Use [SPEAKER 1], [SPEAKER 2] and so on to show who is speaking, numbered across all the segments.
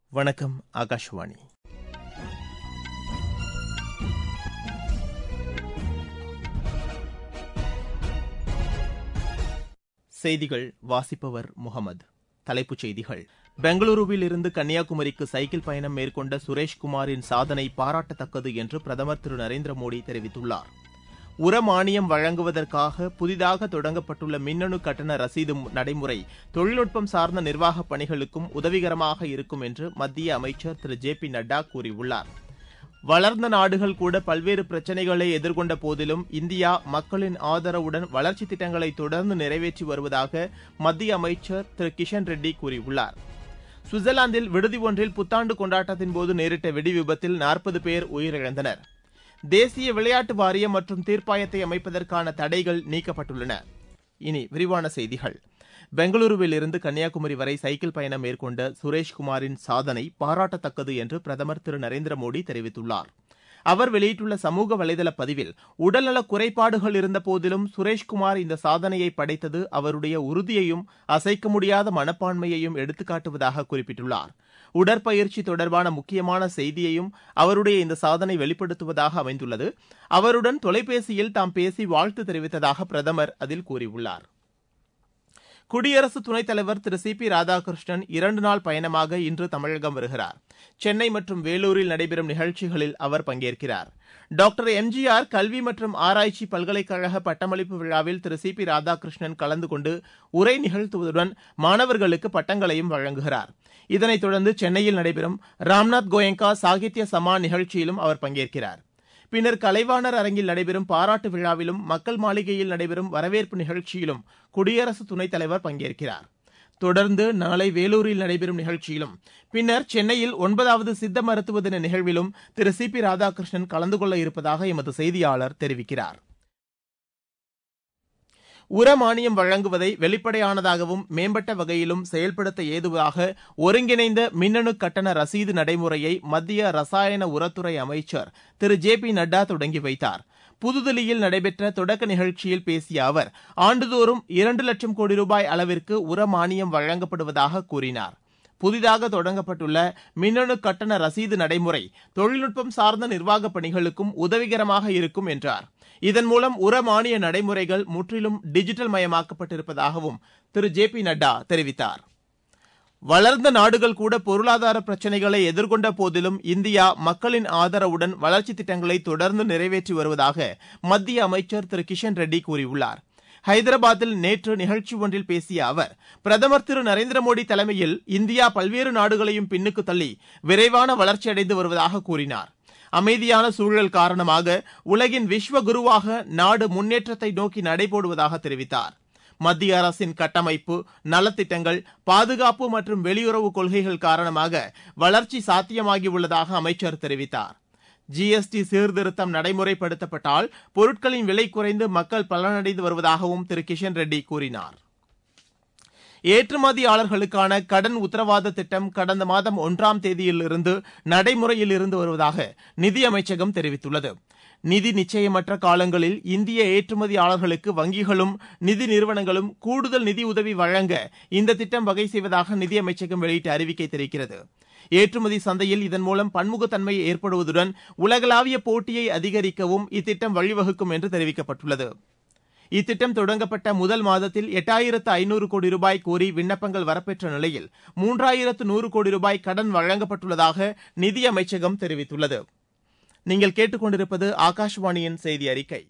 [SPEAKER 1] வணக்கம் ஆகாஷவாணி செய்திகள் வாசிப்பவர் முகமது தலைப்புச் செய்திகள் பெங்களூருவில் இருந்து கன்னியாகுமரிக்கு சைக்கிள் பயணம் மேற்கொண்ட சுரேஷ்குமாரின் சாதனை பாராட்டத்தக்கது என்று பிரதமர் திரு நரேந்திர மோடி தெரிவித்துள்ளார் உர மானியம் வழங்குவதற்காக புதிதாக தொடங்கப்பட்டுள்ள மின்னணு கட்டண ரசீது நடைமுறை தொழில்நுட்பம் சார்ந்த நிர்வாகப் பணிகளுக்கும் உதவிகரமாக இருக்கும் என்று மத்திய அமைச்சர் திரு ஜே பி நட்டா கூறியுள்ளார் வளர்ந்த நாடுகள் கூட பல்வேறு பிரச்சினைகளை எதிர்கொண்ட போதிலும் இந்தியா மக்களின் ஆதரவுடன் வளர்ச்சி திட்டங்களை தொடர்ந்து நிறைவேற்றி வருவதாக மத்திய அமைச்சர் திரு கிஷன் ரெட்டி கூறியுள்ளார் சுவிட்சர்லாந்தில் விடுதி ஒன்றில் புத்தாண்டு கொண்டாட்டத்தின் போது நேரிட்ட வெடி விபத்தில் நாற்பது பேர் உயிரிழந்தனர் தேசிய விளையாட்டு வாரியம் மற்றும் தீர்ப்பாயத்தை அமைப்பதற்கான தடைகள் நீக்கப்பட்டுள்ளன இனி விரிவான செய்திகள் பெங்களூருவில் இருந்து கன்னியாகுமரி வரை சைக்கிள் பயணம் மேற்கொண்ட சுரேஷ்குமாரின் சாதனை பாராட்டத்தக்கது என்று பிரதமர் திரு நரேந்திர மோடி தெரிவித்துள்ளார் அவர் வெளியிட்டுள்ள சமூக வலைதள பதிவில் உடல்நலக் குறைபாடுகள் இருந்தபோதிலும் சுரேஷ்குமார் இந்த சாதனையை படைத்தது அவருடைய உறுதியையும் அசைக்க முடியாத மனப்பான்மையையும் எடுத்துக்காட்டுவதாக குறிப்பிட்டுள்ளார் உடற்பயிற்சி தொடர்பான முக்கியமான செய்தியையும் அவருடைய இந்த சாதனை வெளிப்படுத்துவதாக அமைந்துள்ளது அவருடன் தொலைபேசியில் தாம் பேசி வாழ்த்து தெரிவித்ததாக பிரதமர் அதில் கூறியுள்ளார் குடியரசு துணைத் தலைவர் திரு சி பி ராதாகிருஷ்ணன் இரண்டு நாள் பயணமாக இன்று தமிழகம் வருகிறார் சென்னை மற்றும் வேலூரில் நடைபெறும் நிகழ்ச்சிகளில் அவர் பங்கேற்கிறார் டாக்டர் எம்ஜிஆர் கல்வி மற்றும் ஆராய்ச்சி பல்கலைக்கழக பட்டமளிப்பு விழாவில் திரு சி பி ராதாகிருஷ்ணன் கலந்து கொண்டு உரை நிகழ்த்துவதுடன் மாணவர்களுக்கு பட்டங்களையும் வழங்குகிறார் இதனைத் தொடர்ந்து சென்னையில் நடைபெறும் ராம்நாத் கோயங்கா சாகித்ய சமான் நிகழ்ச்சியிலும் அவர் பங்கேற்கிறார் பின்னர் கலைவாணர் அரங்கில் நடைபெறும் பாராட்டு விழாவிலும் மக்கள் மாளிகையில் நடைபெறும் வரவேற்பு நிகழ்ச்சியிலும் குடியரசு துணைத் தலைவர் பங்கேற்கிறார் தொடர்ந்து நாளை வேலூரில் நடைபெறும் நிகழ்ச்சியிலும் பின்னர் சென்னையில் ஒன்பதாவது சித்த மருத்துவ தின நிகழ்விலும் திரு சி பி ராதாகிருஷ்ணன் கலந்து கொள்ள இருப்பதாக எமது செய்தியாளர் தெரிவிக்கிறார் உர மானியம் வழங்குவதை வெளிப்படையானதாகவும் மேம்பட்ட வகையிலும் செயல்படுத்த ஏதுவாக ஒருங்கிணைந்த மின்னணு கட்டண ரசீது நடைமுறையை மத்திய ரசாயன உரத்துறை அமைச்சர் திரு ஜே பி நட்டா தொடங்கி வைத்தார் புதுதில்லியில் நடைபெற்ற தொடக்க நிகழ்ச்சியில் பேசிய அவர் ஆண்டுதோறும் இரண்டு லட்சம் கோடி ரூபாய் அளவிற்கு உர மானியம் வழங்கப்படுவதாக கூறினார் புதிதாக தொடங்கப்பட்டுள்ள மின்னணு கட்டண ரசீது நடைமுறை தொழில்நுட்பம் சார்ந்த நிர்வாகப் பணிகளுக்கும் உதவிகரமாக இருக்கும் என்றார் இதன் மூலம் உர மானிய நடைமுறைகள் முற்றிலும் டிஜிட்டல் மயமாக்கப்பட்டிருப்பதாகவும் திரு ஜே பி நட்டா தெரிவித்தார் வளர்ந்த நாடுகள் கூட பொருளாதார பிரச்சினைகளை எதிர்கொண்ட போதிலும் இந்தியா மக்களின் ஆதரவுடன் வளர்ச்சி திட்டங்களை தொடர்ந்து நிறைவேற்றி வருவதாக மத்திய அமைச்சர் திரு கிஷன் ரெட்டி கூறியுள்ளார் ஹைதராபாத்தில் நேற்று நிகழ்ச்சி ஒன்றில் பேசிய அவர் பிரதமர் திரு நரேந்திர மோடி தலைமையில் இந்தியா பல்வேறு நாடுகளையும் பின்னுக்கு தள்ளி விரைவான வளர்ச்சியடைந்து வருவதாக கூறினார் அமைதியான சூழல் காரணமாக உலகின் விஸ்வ குருவாக நாடு முன்னேற்றத்தை நோக்கி நடைபோடுவதாக தெரிவித்தார் மத்திய அரசின் கட்டமைப்பு நலத்திட்டங்கள் பாதுகாப்பு மற்றும் வெளியுறவு கொள்கைகள் காரணமாக வளர்ச்சி சாத்தியமாகியுள்ளதாக அமைச்சர் தெரிவித்தார் ஜிஎஸ்டி சீர்திருத்தம் நடைமுறைப்படுத்தப்பட்டால் பொருட்களின் விலை குறைந்து மக்கள் பலனடைந்து வருவதாகவும் திரு கிஷன் ரெட்டி கூறினார் ஏற்றுமதியாளர்களுக்கான கடன் உத்தரவாத திட்டம் கடந்த மாதம் ஒன்றாம் தேதியிலிருந்து நடைமுறையில் இருந்து வருவதாக நிதி அமைச்சகம் தெரிவித்துள்ளது நிதி நிச்சயமற்ற காலங்களில் இந்திய ஏற்றுமதியாளர்களுக்கு வங்கிகளும் நிதி நிறுவனங்களும் கூடுதல் நிதி உதவி வழங்க இந்த திட்டம் வகை செய்வதாக நிதி அமைச்சகம் வெளியிட்ட அறிவிக்கை தெரிவிக்கிறது ஏற்றுமதி சந்தையில் இதன் மூலம் பன்முகத்தன்மை ஏற்படுவதுடன் உலகளாவிய போட்டியை அதிகரிக்கவும் இத்திட்டம் வழிவகுக்கும் என்று தெரிவிக்கப்பட்டுள்ளது இத்திட்டம் தொடங்கப்பட்ட முதல் மாதத்தில் எட்டாயிரத்து ஐநூறு கோடி ரூபாய் கோரி விண்ணப்பங்கள் வரப்பெற்ற நிலையில் மூன்றாயிரத்து நூறு கோடி ரூபாய் கடன் வழங்கப்பட்டுள்ளதாக நிதி அமைச்சகம் தெரிவித்துள்ளது நீங்கள் கேட்டுக்கொண்டிருப்பது ஆகாஷவாணியின் செய்தி அறிக்கை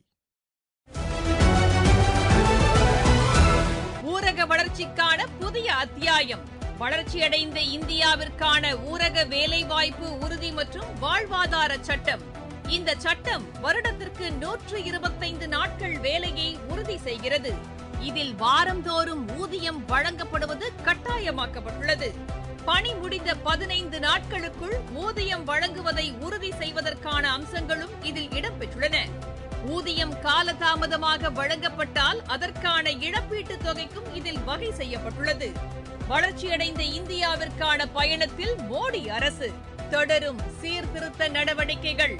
[SPEAKER 2] ஊரக வளர்ச்சிக்கான புதிய அத்தியாயம் வளர்ச்சியடைந்த இந்தியாவிற்கான ஊரக வேலைவாய்ப்பு உறுதி மற்றும் வாழ்வாதார சட்டம் இந்த சட்டம் வருடத்திற்கு நூற்று இருபத்தைந்து நாட்கள் வேலையை உறுதி செய்கிறது இதில் வாரந்தோறும் ஊதியம் வழங்கப்படுவது கட்டாயமாக்கப்பட்டுள்ளது பணி முடிந்த பதினைந்து நாட்களுக்குள் ஊதியம் வழங்குவதை உறுதி செய்வதற்கான அம்சங்களும் இதில் இடம்பெற்றுள்ளன ஊதியம் காலதாமதமாக வழங்கப்பட்டால் அதற்கான இழப்பீட்டுத் தொகைக்கும் இதில் வகை செய்யப்பட்டுள்ளது வளர்ச்சியடைந்த இந்தியாவிற்கான பயணத்தில் மோடி அரசு தொடரும் சீர்திருத்த நடவடிக்கைகள்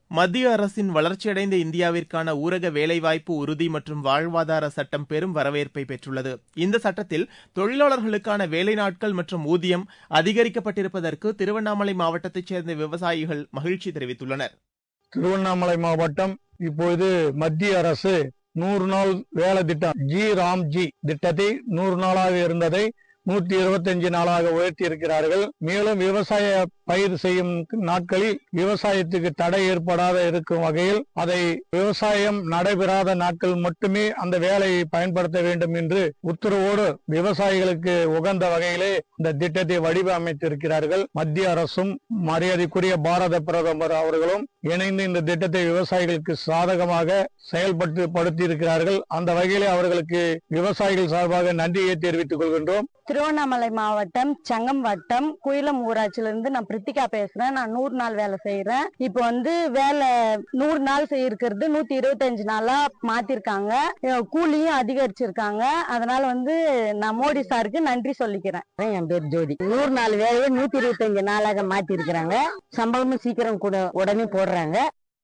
[SPEAKER 1] மத்திய அரசின் வளர்ச்சியடைந்த இந்தியாவிற்கான ஊரக வேலைவாய்ப்பு உறுதி மற்றும் வாழ்வாதார சட்டம் பெரும் வரவேற்பை பெற்றுள்ளது இந்த சட்டத்தில் தொழிலாளர்களுக்கான வேலை நாட்கள் மற்றும் ஊதியம் அதிகரிக்கப்பட்டிருப்பதற்கு திருவண்ணாமலை மாவட்டத்தைச் சேர்ந்த விவசாயிகள் மகிழ்ச்சி தெரிவித்துள்ளனர்
[SPEAKER 3] திருவண்ணாமலை மாவட்டம் இப்பொழுது மத்திய அரசு நூறு நாள் வேலை திட்டம் ஜி ராம்ஜி திட்டத்தை நூறு நாளாக இருந்ததை நூற்றி இருபத்தஞ்சு நாளாக உயர்த்தி இருக்கிறார்கள் மேலும் விவசாய பயிர் செய்யும் நாட்களில் விவசாயத்துக்கு தடை ஏற்படாத இருக்கும் வகையில் அதை விவசாயம் நடைபெறாத நாட்கள் மட்டுமே அந்த வேலையை பயன்படுத்த வேண்டும் என்று உத்தரவோடு விவசாயிகளுக்கு உகந்த வகையிலே இந்த திட்டத்தை வடிவமைத்திருக்கிறார்கள் மத்திய அரசும் மரியாதைக்குரிய பாரத பிரதமர் அவர்களும் இணைந்து இந்த திட்டத்தை விவசாயிகளுக்கு சாதகமாக செயல்பட்டு படுத்தி இருக்கிறார்கள் அந்த வகையிலே அவர்களுக்கு விவசாயிகள் சார்பாக நன்றியை தெரிவித்துக் கொள்கின்றோம்
[SPEAKER 4] திருவண்ணாமலை மாவட்டம் சங்கம் வட்டம் குயிலம் ஊராட்சியில நான் பிரித்திகா பேசுறேன் நான் நூறு நாள் வேலை செய்யறேன் இப்போ வந்து வேலை நூறு நாள் செய்யிருக்கிறது நூத்தி இருபத்தஞ்சு நாளா மாத்திருக்காங்க அஹ் கூலியும் அதிகரிச்சிருக்காங்க அதனால வந்து நான் மோடி சாருக்கு நன்றி சொல்லிக்கிறேன் என் பேர் ஜோதி நூறு நாள் வேலையை நூத்தி இருபத்தஞ்சு நாளாக மாத்தி இருக்கிறாங்க சம்பளமும் சீக்கிரம் கூட உடனே போடுறாங்க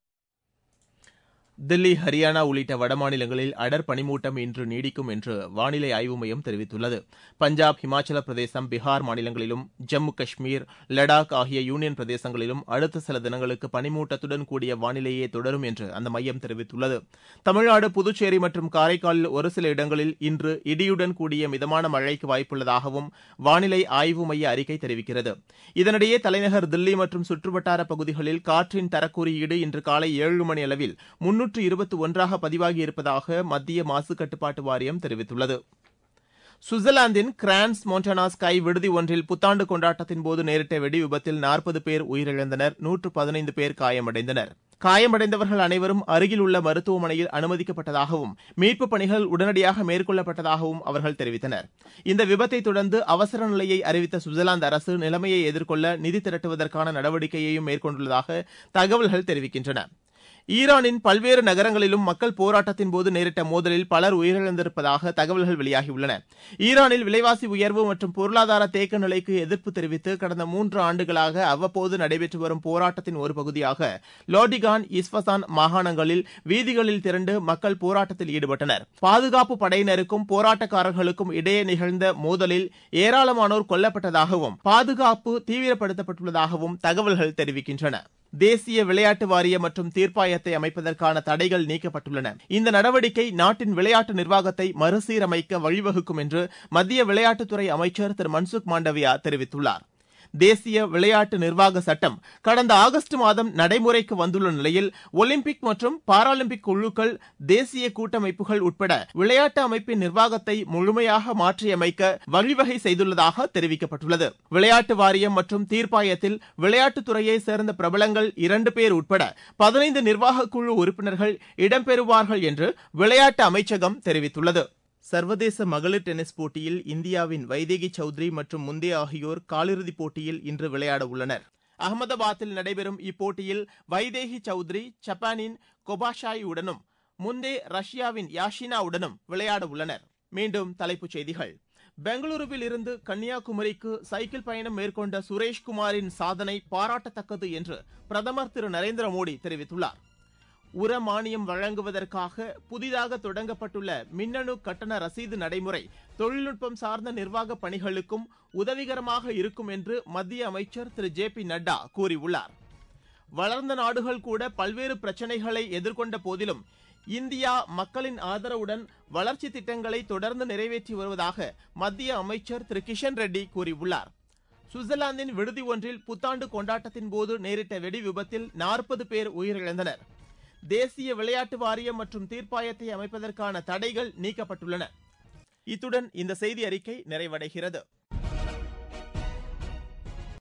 [SPEAKER 1] தில்லி ஹரியானா உள்ளிட்ட வடமாநிலங்களில் அடர் பனிமூட்டம் இன்று நீடிக்கும் என்று வானிலை ஆய்வு மையம் தெரிவித்துள்ளது பஞ்சாப் ஹிமாச்சல பிரதேசம் பீகார் மாநிலங்களிலும் ஜம்மு காஷ்மீர் லடாக் ஆகிய யூனியன் பிரதேசங்களிலும் அடுத்த சில தினங்களுக்கு பனிமூட்டத்துடன் கூடிய வானிலையே தொடரும் என்று அந்த மையம் தெரிவித்துள்ளது தமிழ்நாடு புதுச்சேரி மற்றும் காரைக்காலில் ஒரு சில இடங்களில் இன்று இடியுடன் கூடிய மிதமான மழைக்கு வாய்ப்புள்ளதாகவும் வானிலை ஆய்வு மைய அறிக்கை தெரிவிக்கிறது இதனிடையே தலைநகர் தில்லி மற்றும் சுற்றுவட்டார பகுதிகளில் காற்றின் தரக்குறியீடு இன்று காலை ஏழு மணி அளவில் முன்னூற்று இருபத்தி ஒன்றாக பதிவாகியிருப்பதாக மத்திய மாசு கட்டுப்பாட்டு வாரியம் தெரிவித்துள்ளது சுவிட்சர்லாந்தின் கிரான்ஸ் மோண்டனா ஸ்கை விடுதி ஒன்றில் புத்தாண்டு கொண்டாட்டத்தின் போது நேரிட்ட வெடி விபத்தில் நாற்பது பேர் உயிரிழந்தனர் நூற்று பதினைந்து பேர் காயமடைந்தனர் காயமடைந்தவர்கள் அனைவரும் அருகில் உள்ள மருத்துவமனையில் அனுமதிக்கப்பட்டதாகவும் மீட்புப் பணிகள் உடனடியாக மேற்கொள்ளப்பட்டதாகவும் அவர்கள் தெரிவித்தனர் இந்த விபத்தை தொடர்ந்து அவசர நிலையை அறிவித்த சுவிட்சர்லாந்து அரசு நிலைமையை எதிர்கொள்ள நிதி திரட்டுவதற்கான நடவடிக்கையையும் மேற்கொண்டுள்ளதாக தகவல்கள் தெரிவிக்கின்றன ஈரானின் பல்வேறு நகரங்களிலும் மக்கள் போராட்டத்தின் போது நேரிட்ட மோதலில் பலர் உயிரிழந்திருப்பதாக தகவல்கள் வெளியாகியுள்ளன ஈரானில் விலைவாசி உயர்வு மற்றும் பொருளாதார தேக்க நிலைக்கு எதிர்ப்பு தெரிவித்து கடந்த மூன்று ஆண்டுகளாக அவ்வப்போது நடைபெற்று வரும் போராட்டத்தின் ஒரு பகுதியாக லோடிகான் இஸ்ஃபசான் மாகாணங்களில் வீதிகளில் திரண்டு மக்கள் போராட்டத்தில் ஈடுபட்டனர் பாதுகாப்பு படையினருக்கும் போராட்டக்காரர்களுக்கும் இடையே நிகழ்ந்த மோதலில் ஏராளமானோர் கொல்லப்பட்டதாகவும் பாதுகாப்பு தீவிரப்படுத்தப்பட்டுள்ளதாகவும் தகவல்கள் தெரிவிக்கின்றன தேசிய விளையாட்டு வாரிய மற்றும் தீர்ப்பாயத்தை அமைப்பதற்கான தடைகள் நீக்கப்பட்டுள்ளன இந்த நடவடிக்கை நாட்டின் விளையாட்டு நிர்வாகத்தை மறுசீரமைக்க வழிவகுக்கும் என்று மத்திய விளையாட்டுத்துறை அமைச்சர் திரு மன்சுக் மாண்டவியா தெரிவித்துள்ளார் தேசிய விளையாட்டு நிர்வாக சட்டம் கடந்த ஆகஸ்ட் மாதம் நடைமுறைக்கு வந்துள்ள நிலையில் ஒலிம்பிக் மற்றும் பாராலிம்பிக் குழுக்கள் தேசிய கூட்டமைப்புகள் உட்பட விளையாட்டு அமைப்பின் நிர்வாகத்தை முழுமையாக மாற்றியமைக்க வழிவகை செய்துள்ளதாக தெரிவிக்கப்பட்டுள்ளது விளையாட்டு வாரியம் மற்றும் தீர்ப்பாயத்தில் விளையாட்டுத்துறையை சேர்ந்த பிரபலங்கள் இரண்டு பேர் உட்பட பதினைந்து நிர்வாக குழு உறுப்பினர்கள் இடம்பெறுவார்கள் என்று விளையாட்டு அமைச்சகம் தெரிவித்துள்ளது சர்வதேச மகளிர் டென்னிஸ் போட்டியில் இந்தியாவின் வைதேகி சௌத்ரி மற்றும் முந்தே ஆகியோர் காலிறுதிப் போட்டியில் இன்று விளையாட உள்ளனர் அகமதாபாத்தில் நடைபெறும் இப்போட்டியில் வைதேகி சௌத்ரி ஜப்பானின் கொபாஷாய் உடனும் முந்தே ரஷ்யாவின் யாஷினா உடனும் விளையாட உள்ளனர் மீண்டும் தலைப்புச் செய்திகள் பெங்களூருவில் இருந்து கன்னியாகுமரிக்கு சைக்கிள் பயணம் மேற்கொண்ட சுரேஷ்குமாரின் சாதனை பாராட்டத்தக்கது என்று பிரதமர் திரு நரேந்திர மோடி தெரிவித்துள்ளார் உர மானியம் வழங்குவதற்காக புதிதாக தொடங்கப்பட்டுள்ள மின்னணு கட்டண ரசீது நடைமுறை தொழில்நுட்பம் சார்ந்த நிர்வாக பணிகளுக்கும் உதவிகரமாக இருக்கும் என்று மத்திய அமைச்சர் திரு ஜே பி நட்டா கூறியுள்ளார் வளர்ந்த நாடுகள் கூட பல்வேறு பிரச்சனைகளை எதிர்கொண்ட போதிலும் இந்தியா மக்களின் ஆதரவுடன் வளர்ச்சி திட்டங்களை தொடர்ந்து நிறைவேற்றி வருவதாக மத்திய அமைச்சர் திரு கிஷன் ரெட்டி கூறியுள்ளார் சுவிட்சர்லாந்தின் விடுதி ஒன்றில் புத்தாண்டு கொண்டாட்டத்தின் போது நேரிட்ட வெடி விபத்தில் நாற்பது பேர் உயிரிழந்தனர் தேசிய விளையாட்டு வாரியம் மற்றும் தீர்ப்பாயத்தை அமைப்பதற்கான தடைகள் நீக்கப்பட்டுள்ளன இத்துடன் இந்த செய்தி அறிக்கை நிறைவடைகிறது